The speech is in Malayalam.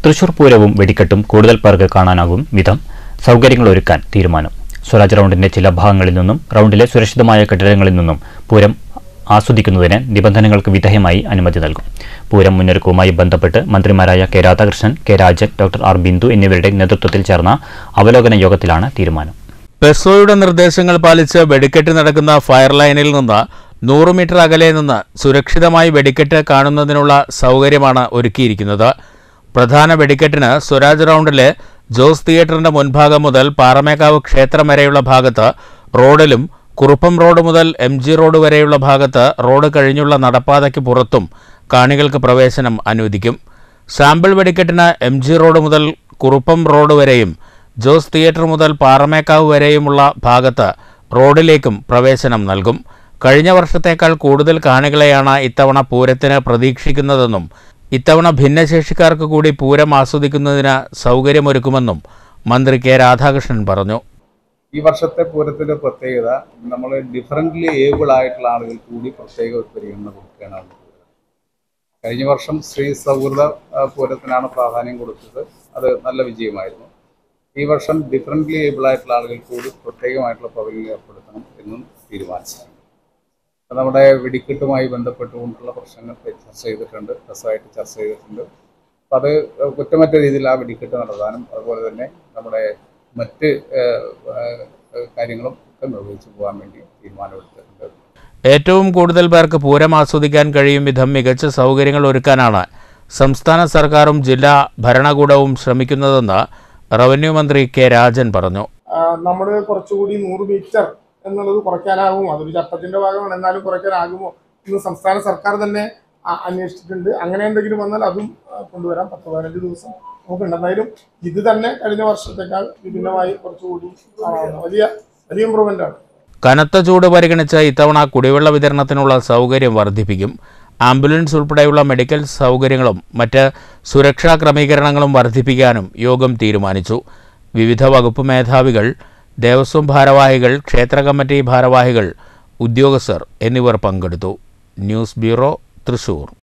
തൃശൂർ പൂരവും വെടിക്കെട്ടും കൂടുതൽ പേർക്ക് കാണാനാകും വിധം സൗകര്യങ്ങൾ ഒരുക്കാൻ തീരുമാനം സ്വരാജ് റൗണ്ടിന്റെ ചില ഭാഗങ്ങളിൽ നിന്നും റൗണ്ടിലെ സുരക്ഷിതമായ കെട്ടിടങ്ങളിൽ നിന്നും പൂരം ആസ്വദിക്കുന്നതിന് നിബന്ധനകൾക്ക് വിധേയമായി അനുമതി നൽകും പൂരം മുന്നൊരുക്കവുമായി ബന്ധപ്പെട്ട് മന്ത്രിമാരായ K Radhakrishnan K Rajan doctor R Bindu എന്നിവരുടെ നേതൃത്വത്തിൽ ചേർന്ന അവലോകന യോഗത്തിലാണ് തീരുമാനം പെസോയുടെ നിർദ്ദേശങ്ങൾ പാലിച്ച് വെടിക്കെട്ട് നടക്കുന്ന ഫയർ ലൈനിൽ നിന്ന് നൂറ് മീറ്റർ അകലെ നിന്ന് സുരക്ഷിതമായി വെടിക്കെട്ട് കാണുന്നതിനുള്ള സൗകര്യമാണ് ഒരുക്കിയിരിക്കുന്നത് പ്രധാന വെടിക്കെട്ടിന് സ്വരാജ് റൗണ്ടിലെ ജോസ് തിയേറ്ററിന്റെ മുൻഭാഗം മുതൽ പാറമേക്കാവ് ക്ഷേത്രം വരെയുള്ള ഭാഗത്ത് റോഡിലും കുറുപ്പം റോഡ് മുതൽ എം ജി റോഡ് വരെയുള്ള ഭാഗത്ത് റോഡ് കഴിഞ്ഞുള്ള നടപ്പാതയ്ക്ക് പുറത്തും കാണികൾക്ക് പ്രവേശനം അനുവദിക്കും സാമ്പിൾ വെടിക്കെട്ടിന് എം ജി റോഡ് മുതൽ കുറുപ്പം റോഡ് വരെയും ജോസ് തിയേറ്റർ മുതൽ പാറമേക്കാവ് വരെയുമുള്ള ഭാഗത്ത് റോഡിലേക്കും പ്രവേശനം നൽകും കഴിഞ്ഞ വർഷത്തേക്കാൾ കൂടുതൽ കാണികളെയാണ് ഇത്തവണ പൂരത്തിന് പ്രതീക്ഷിക്കുന്നതെന്നും ഇത്തവണ ഭിന്നശേഷിക്കാർക്ക് കൂടി പൂരം ആസ്വദിക്കുന്നതിന് സൗകര്യമൊരുക്കുമെന്നും മന്ത്രി കെ രാധാകൃഷ്ണൻ പറഞ്ഞു ഈ വർഷത്തെ പൂരത്തിന്റെ പ്രത്യേകത നമ്മൾ ഡിഫറൻ്റ്ലി ഏബിൾ ആയിട്ടുള്ള ആളുകൾ കൂടി പ്രത്യേക ഒരു പരിഗണന കൊടുക്കുകയാണ് അതിന്. കഴിഞ്ഞ വർഷം സ്ത്രീ സൗഹൃദ ആ, പൂരത്തിനാണ് പ്രാധാന്യം കൊടുത്തത് അത് നല്ല വിജയമായിരുന്നു ഈ വർഷം ഡിഫറൻ്റ്ലി ഏബിൾ ആയിട്ടുള്ള ആളുകൾ കൂടി പ്രത്യേകമായിട്ടുള്ള പദവികൾ ഏർപ്പെടുത്തണം എന്നും തീരുമാനിച്ചിട്ടുണ്ട് അപ്പോൾ നമ്മുടെ വെടിക്കെട്ടുമായി ബന്ധപ്പെട്ടുകൊണ്ടുള്ള പ്രശ്നങ്ങൾ ചർച്ച ചെയ്തിട്ടുണ്ട് രസമായിട്ട് ചർച്ച ചെയ്തിട്ടുണ്ട് അപ്പോൾ അത് കുറ്റമറ്റ രീതിയിൽ ആ വെടിക്കെട്ട് നടത്താനും അതുപോലെ തന്നെ നമ്മുടെ മറ്റ് ഏഹ്, ഏഹ്, കാര്യങ്ങളും ഒക്കെ നിർവഹിച്ചു പോകാൻ വേണ്ടി തീരുമാനമെടുത്തിട്ടുണ്ട് ഏറ്റവും കൂടുതൽ പേർക്ക് പൂരം ആസ്വദിക്കാൻ കഴിയും വിധം മികച്ച സൗകര്യങ്ങൾ ഒരുക്കാനാണ് സംസ്ഥാന സർക്കാരും ജില്ലാ ഭരണകൂടവും ശ്രമിക്കുന്നതെന്ന് റവന്യൂ മന്ത്രി കെ രാജൻ പറഞ്ഞു നമ്മൾ കുറച്ചുകൂടി നൂറ് മീറ്റർ എന്നുള്ളത് കുറയ്ക്കാനാകുമോ അതൊരു ചട്ടത്തിന്റെ ഭാഗമാണ് എന്നാലും കുറയ്ക്കാനാകുമോ ഇന്ന് സംസ്ഥാന സർക്കാർ തന്നെ ആ- അന്വേഷിച്ചിട്ടുണ്ട് അങ്ങനെ എന്തെങ്കിലും വന്നാൽ അതും ആ, കൊണ്ടുവരാം പത്ത് പതിനഞ്ച് ദിവസം നമുക്കുണ്ട് എന്തായാലും ഇത് തന്നെ കഴിഞ്ഞ വർഷത്തേക്കാൾ വിഭിന്നമായി കുറച്ചുകൂടി ആവാവുന്ന വലിയ വലിയ ഇമ്പ്രൂവ്മെന്റ് ആണ് കനത്ത ചൂട് പരിഗണിച്ച് ഇത്തവണ കുടിവെള്ള വിതരണത്തിനുള്ള സൗകര്യം വർദ്ധിപ്പിക്കും ആംബുലൻസ് ഉൾപ്പെടെയുള്ള മെഡിക്കൽ സൗകര്യങ്ങളും മറ്റ് സുരക്ഷാ ക്രമീകരണങ്ങളും വർദ്ധിപ്പിക്കാനും യോഗം തീരുമാനിച്ചു വിവിധ വകുപ്പ് മേധാവികൾ ദേവസ്വം ഭാരവാഹികൾ ക്ഷേത്ര കമ്മിറ്റി ഭാരവാഹികൾ ഉദ്യോഗസ്ഥർ എന്നിവർ പങ്കെടുത്തു ന്യൂസ് ബ്യൂറോ തൃശൂർ